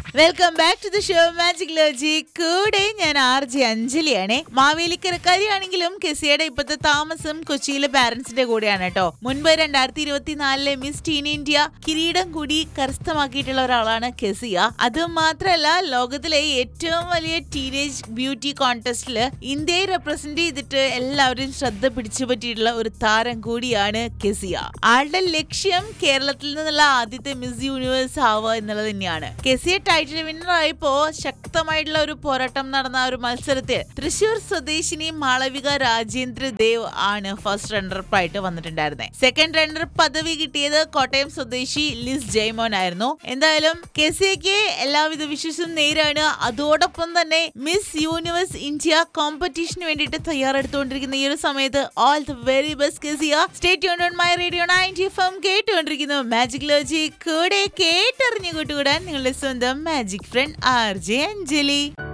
welcome back to the show magic ലോജി കൂടെ ഞാൻ ആർ ജെ അഞ്ജലിയാണ് മാവേലിക്കരക്കാരിയാണെങ്കിലും കെസിയുടെ ഇപ്പോഴത്തെ താമസം കൊച്ചിയിലെ പാരന്റ്സിന്റെ കൂടെയാണ് കേട്ടോ മുൻപ് രണ്ടായിരത്തി ഇരുപത്തിനാലിലെ മിസ് ടീൻ ഇന്ത്യ കിരീടം കൂടി കരസ്ഥമാക്കിയിട്ടുള്ള ഒരാളാണ് കെസിയ അത് മാത്രമല്ല ലോകത്തിലെ ഏറ്റവും വലിയ ടീനേജ് ബ്യൂട്ടി കോൺടെസ്റ്റില് ഇന്ത്യയെ റെപ്രസെന്റ് ചെയ്തിട്ട് എല്ലാവരും ശ്രദ്ധ പിടിച്ചു പറ്റിയിട്ടുള്ള ഒരു താരം കൂടിയാണ് കെസിയ ആളുടെ ലക്ഷ്യം കേരളത്തിൽ നിന്നുള്ള ആദ്യത്തെ മിസ് യൂണിവേഴ്സ് ആവുക എന്നുള്ളത് തന്നെയാണ് കെസിയ ടൈറ്റിൽ വിന്നർ ആയപ്പോ ശക്തമായിട്ടുള്ള ഒരു പോരാട്ടം നടന്ന ആ ഒരു മത്സരത്തിൽ തൃശൂർ സ്വദേശിനി മാളവിക രാജേന്ദ്ര ദേവ് ആണ് ഫസ്റ്റ് റണ്ണറപ്പ് ആയിട്ട് വന്നിട്ടുണ്ടായിരുന്നത് സെക്കൻഡ് റണ്ണർ പദവി കിട്ടിയത് കോട്ടയം സ്വദേശി ലിസ് ജയ്മോൻ ആയിരുന്നു എന്തായാലും കെസിയക്ക് എല്ലാവിധ വിശ്വസും നേരാണ് അതോടൊപ്പം തന്നെ മിസ് യൂണിവേഴ്സ് ഇന്ത്യ കോമ്പറ്റീഷന് വേണ്ടിയിട്ട് തയ്യാറെടുത്തുകൊണ്ടിരിക്കുന്ന ഈ ഒരു സമയത്ത് ഓൾ ദ വെരി ബെസ്റ്റ് കെസിയ state on my radio ninety F M കേട്ടുകൊണ്ടിരിക്കുന്നു മാജിക് ലോജി കൂടെ കേട്ടറിഞ്ഞു കൂട്ടുകൂടാൻ നിങ്ങളുടെ സ്വന്തം magic friend R J Anjali